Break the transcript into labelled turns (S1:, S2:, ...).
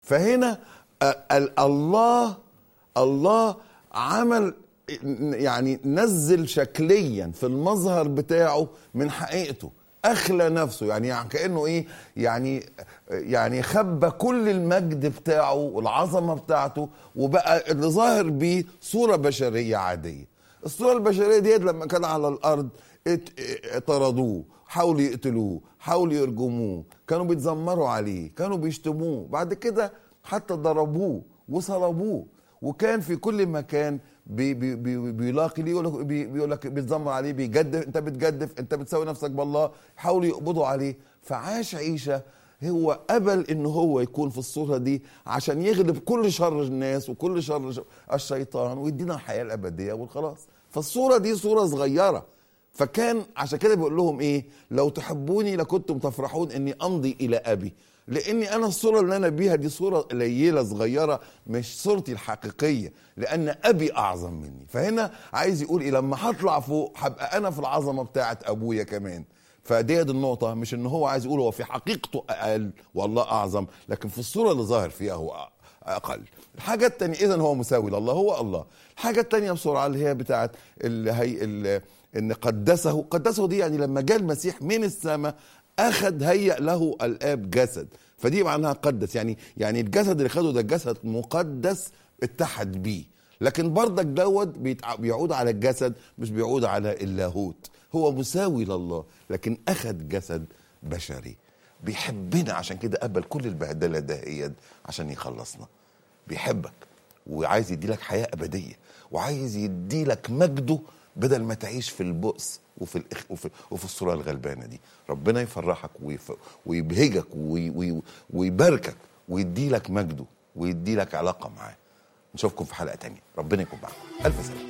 S1: فهنا آه، ال- الله الله عمل يعني نزل شكليا في المظهر بتاعه من حقيقته اخلى نفسه يعني, يعني كانه ايه يعني يعني خبى كل المجد بتاعه والعظمه بتاعته وبقى اللي ظاهر بيه صوره بشريه عاديه الصوره البشريه ديت لما كان على الارض ات- اه- طردوه حاولوا يقتلوه حاولوا يرجموه كانوا بيتذمروا عليه كانوا بيشتموه بعد كده حتى ضربوه وصلبوه وكان في كل مكان بي بي بي بيلاقي ليه يقول لك بي بيقول لك بيتذمر عليه بيجدف انت بتجدف انت بتساوي نفسك بالله حاولوا يقبضوا عليه فعاش عيشه هو قبل ان هو يكون في الصوره دي عشان يغلب كل شر الناس وكل شر ش- الشيطان ويدينا الحياه الابديه والخلاص فالصوره دي صوره صغيره فكان عشان كده بيقول لهم ايه لو تحبوني لكنتم تفرحون اني امضي الى ابي لاني انا الصوره اللي انا بيها دي صوره قليله صغيره مش صورتي الحقيقيه لان ابي اعظم مني فهنا عايز يقول ايه لما هطلع فوق هبقى انا في العظمه بتاعه ابويا كمان فديت النقطة مش ان هو عايز يقول هو في حقيقته اقل والله اعظم لكن في الصورة اللي ظاهر فيها هو اقل الحاجة التانية اذا هو مساوي لله هو الله الحاجة التانية بسرعة اللي هي بتاعت اللي هي اللي ان قدسه قدسه دي يعني لما جاء المسيح من السماء اخذ هيأ له الاب جسد فدي معناها قدس يعني يعني الجسد اللي خده ده جسد مقدس اتحد بيه لكن برضك دوت بيتع- بيعود على الجسد مش بيعود على اللاهوت هو مساوي لله لكن اخذ جسد بشري بيحبنا عشان كده قبل كل البهدله دهيت عشان يخلصنا بيحبك وعايز يديلك حياه ابديه وعايز يديلك مجده بدل ما تعيش في البؤس وفي الإخ وفي, وفي الصوره الغلبانه دي ربنا يفرحك ويف ويبهجك وي وي ويباركك ويديلك مجده ويديلك علاقه معاه نشوفكم في حلقه تانية ربنا يكون معاكم الف سلامه